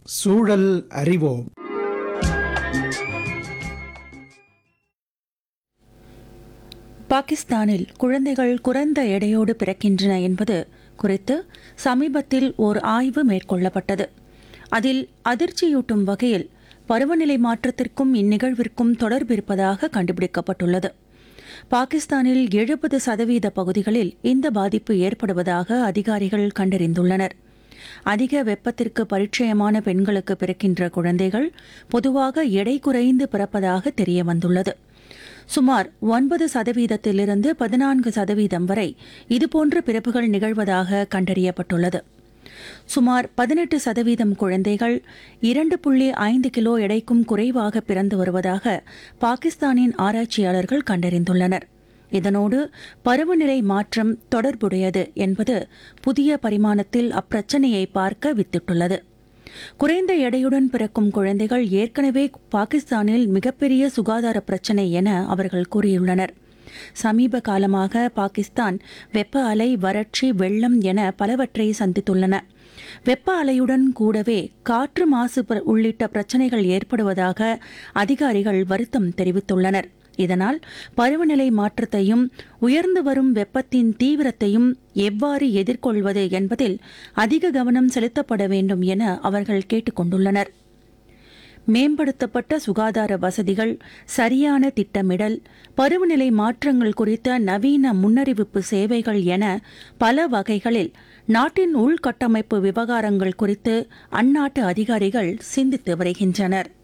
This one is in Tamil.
சூழல் அறிவோம் பாகிஸ்தானில் குழந்தைகள் குறைந்த எடையோடு பிறக்கின்றன என்பது குறித்து சமீபத்தில் ஓர் ஆய்வு மேற்கொள்ளப்பட்டது அதில் அதிர்ச்சியூட்டும் வகையில் பருவநிலை மாற்றத்திற்கும் இந்நிகழ்விற்கும் தொடர்பு இருப்பதாக கண்டுபிடிக்கப்பட்டுள்ளது பாகிஸ்தானில் எழுபது சதவீத பகுதிகளில் இந்த பாதிப்பு ஏற்படுவதாக அதிகாரிகள் கண்டறிந்துள்ளனர் அதிக வெப்பத்திற்கு பரிச்சயமான பெண்களுக்கு பிறக்கின்ற குழந்தைகள் பொதுவாக எடை குறைந்து பிறப்பதாக தெரிய வந்துள்ளது சுமார் ஒன்பது சதவீதத்திலிருந்து பதினான்கு சதவீதம் வரை இதுபோன்ற பிறப்புகள் நிகழ்வதாக கண்டறியப்பட்டுள்ளது சுமார் பதினெட்டு சதவீதம் குழந்தைகள் இரண்டு புள்ளி ஐந்து கிலோ எடைக்கும் குறைவாக பிறந்து வருவதாக பாகிஸ்தானின் ஆராய்ச்சியாளர்கள் கண்டறிந்துள்ளனர் இதனோடு பருவநிலை மாற்றம் தொடர்புடையது என்பது புதிய பரிமாணத்தில் அப்பிரச்சனையை பார்க்க வித்திட்டுள்ளது குறைந்த எடையுடன் பிறக்கும் குழந்தைகள் ஏற்கனவே பாகிஸ்தானில் மிகப்பெரிய சுகாதார பிரச்சினை என அவர்கள் கூறியுள்ளனர் சமீப காலமாக பாகிஸ்தான் வெப்ப அலை வறட்சி வெள்ளம் என பலவற்றை சந்தித்துள்ளன வெப்ப அலையுடன் கூடவே காற்று மாசு பிர- உள்ளிட்ட பிரச்சினைகள் ஏற்படுவதாக அதிகாரிகள் வருத்தம் தெரிவித்துள்ளனர் இதனால் பருவநிலை மாற்றத்தையும் உயர்ந்து வரும் வெப்பத்தின் தீவிரத்தையும் எவ்வாறு எதிர்கொள்வது என்பதில் அதிக கவனம் செலுத்தப்பட வேண்டும் என அவர்கள் கேட்டுக் கொண்டுள்ளனர் மேம்படுத்தப்பட்ட சுகாதார வசதிகள் சரியான திட்டமிடல் பருவநிலை மாற்றங்கள் குறித்த நவீன முன்னறிவிப்பு சேவைகள் என பல வகைகளில் நாட்டின் உள்கட்டமைப்பு விவகாரங்கள் குறித்து அந்நாட்டு அதிகாரிகள் சிந்தித்து வருகின்றனர்